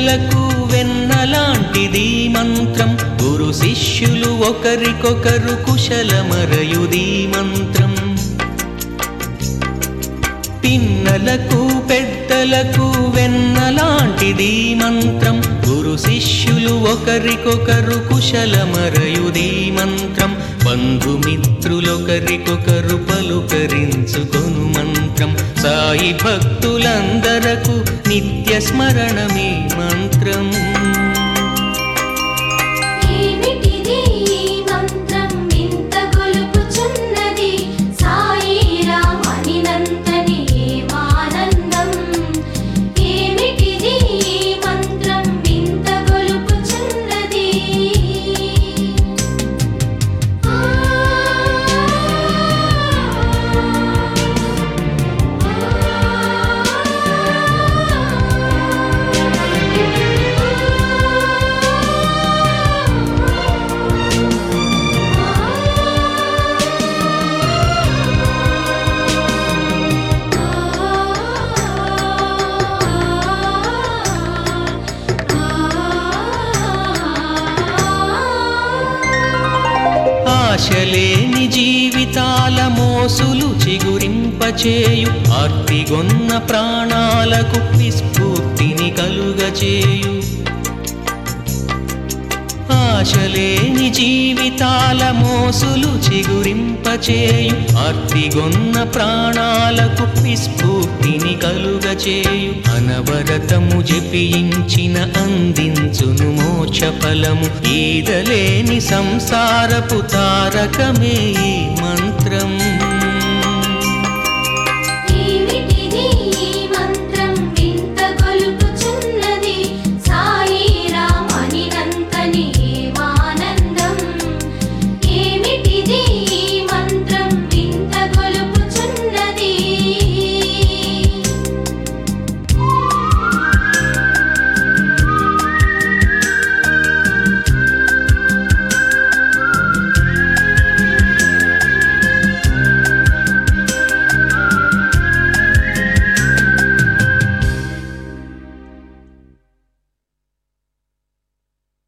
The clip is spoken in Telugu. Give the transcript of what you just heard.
పెద్దలకు వెన్నలాంటిది మంత్రం గురు శిష్యులు ఒకరికొకరు కుశలమరయుది మంత్రం పిన్నలకు పెద్దలకు వెన్నలాంటిది మంత్రం గురు శిష్యులు ఒకరికొకరు కుశలమరయుది మంత్రం బంధుమిత్రులొకరికొకరు పలుకరించుకొను మంత్రం సాయి భక్తులందరకు నిత్య స్మరణమే మంత్రం ఏమిటిది ఈ మంత్రం ఇంత గొలుపుచున్నది సాయి రామనినంతని ఏమానందం ఏమిటిది ఈ మంత్రం ఇంత గొలుపుచున్నది ఆ ఆశలేని జీవితాల మోసులు చిగురింపచేయు ఆర్తిగొన్న ప్రాణాలకు విస్ఫూర్తిని కలుగచేయు ఆశలేని జీవితాల మోసులు చిగురింపచేయు ఆర్తిగొన్న ప్రాణాలకు విస్ఫూర్తిని కలుగచేయు అనవరతము జపించిన అందించును మోక్ష ఫలము ఈదలేని సంసారపు తారకమే ఈ మంత్రం